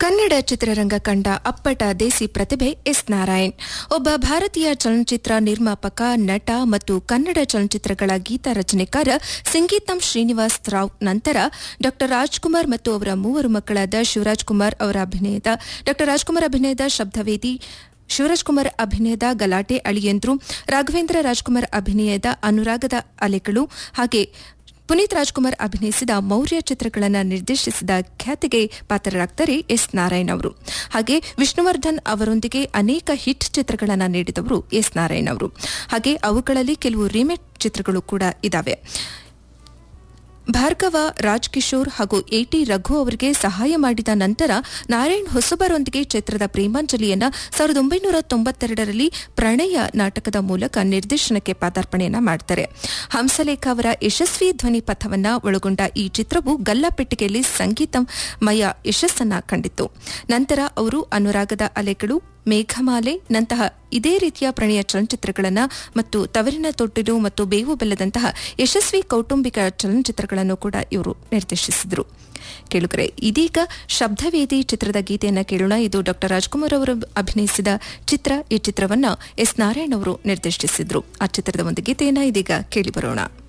ಕನ್ನಡ ಚಿತ್ರರಂಗ ಕಂಡ ಅಪ್ಪಟ ದೇಸಿ ಪ್ರತಿಭೆ ಎಸ್ ನಾರಾಯಣ್ ಒಬ್ಬ ಭಾರತೀಯ ಚಲನಚಿತ್ರ ನಿರ್ಮಾಪಕ ನಟ ಮತ್ತು ಕನ್ನಡ ಚಲನಚಿತ್ರಗಳ ಗೀತ ರಚನೆಕಾರ ಸಂಗೀತಂ ಶ್ರೀನಿವಾಸ್ ರಾವ್ ನಂತರ ಡಾ ರಾಜ್ಕುಮಾರ್ ಮತ್ತು ಅವರ ಮೂವರು ಮಕ್ಕಳಾದ ಶಿವರಾಜ್ ಕುಮಾರ್ ಅವರ ಅಭಿನಯದ ಡಾ ರಾಜ್ಕುಮಾರ್ ಅಭಿನಯದ ಶಬ್ದವೇದಿ ಶಿವರಾಜ್ ಕುಮಾರ್ ಅಭಿನಯದ ಗಲಾಟೆ ಅಳಿಯಂದ್ರು ರಾಘವೇಂದ್ರ ರಾಜ್ಕುಮಾರ್ ಅಭಿನಯದ ಅನುರಾಗದ ಅಲೆಗಳು ಹಾಗೆ ಪುನೀತ್ ರಾಜ್ಕುಮಾರ್ ಅಭಿನಯಿಸಿದ ಮೌರ್ಯ ಚಿತ್ರಗಳನ್ನು ನಿರ್ದೇಶಿಸಿದ ಖ್ಯಾತಿಗೆ ಪಾತ್ರರಾಗ್ತಾರೆ ಎಸ್ ನಾರಾಯಣ್ ಅವರು ಹಾಗೆ ವಿಷ್ಣುವರ್ಧನ್ ಅವರೊಂದಿಗೆ ಅನೇಕ ಹಿಟ್ ಚಿತ್ರಗಳನ್ನು ನೀಡಿದವರು ಎಸ್ ನಾರಾಯಣ್ ಅವರು ಹಾಗೆ ಅವುಗಳಲ್ಲಿ ಕೆಲವು ರೀಮೇಕ್ ಚಿತ್ರಗಳು ಕೂಡ ಇದಾವೆ ಭಾರ್ಗವ ರಾಜ್ ಕಿಶೋರ್ ಹಾಗೂ ಎಟಿ ರಘು ಅವರಿಗೆ ಸಹಾಯ ಮಾಡಿದ ನಂತರ ನಾರಾಯಣ್ ಹೊಸಬರೊಂದಿಗೆ ಚಿತ್ರದ ಪ್ರೇಮಾಂಜಲಿಯನ್ನ ಸಾವಿರದ ಒಂಬೈನೂರ ತೊಂಬತ್ತೆರಡರಲ್ಲಿ ಪ್ರಣಯ ನಾಟಕದ ಮೂಲಕ ನಿರ್ದೇಶನಕ್ಕೆ ಪಾದಾರ್ಪಣೆಯನ್ನ ಮಾಡ್ತಾರೆ ಹಂಸಲೇಖ ಅವರ ಯಶಸ್ವಿ ಧ್ವನಿ ಪಥವನ್ನ ಒಳಗೊಂಡ ಈ ಚಿತ್ರವು ಗಲ್ಲಾಪೆಟ್ಟಿಗೆಯಲ್ಲಿ ಸಂಗೀತಮಯ ಯಶಸ್ಸನ್ನ ಕಂಡಿತ್ತು ನಂತರ ಅವರು ಅನುರಾಗದ ಅಲೆಗಳು ಮೇಘಮಾಲೆ ನಂತಹ ಇದೇ ರೀತಿಯ ಪ್ರಣಯ ಚಲನಚಿತ್ರಗಳನ್ನು ಮತ್ತು ತವರಿನ ತೊಟ್ಟಿಲು ಮತ್ತು ಬೇವು ಬೆಲ್ಲದಂತಹ ಯಶಸ್ವಿ ಕೌಟುಂಬಿಕ ಚಲನಚಿತ್ರಗಳನ್ನು ಕೂಡ ಇವರು ನಿರ್ದೇಶಿಸಿದರು ಕೇಳುಗರೆ ಇದೀಗ ಶಬ್ದವೇದಿ ಚಿತ್ರದ ಗೀತೆಯನ್ನು ಕೇಳೋಣ ಇದು ಡಾ ರಾಜ್ಕುಮಾರ್ ಅವರು ಅಭಿನಯಿಸಿದ ಚಿತ್ರ ಈ ಚಿತ್ರವನ್ನ ಎಸ್ ನಾರಾಯಣ್ ಅವರು ನಿರ್ದೇಶಿಸಿದ್ರು ಆ ಚಿತ್ರದ ಒಂದು ಗೀತೆಯನ್ನ ಇದೀಗ ಕೇಳಿ ಬರೋಣ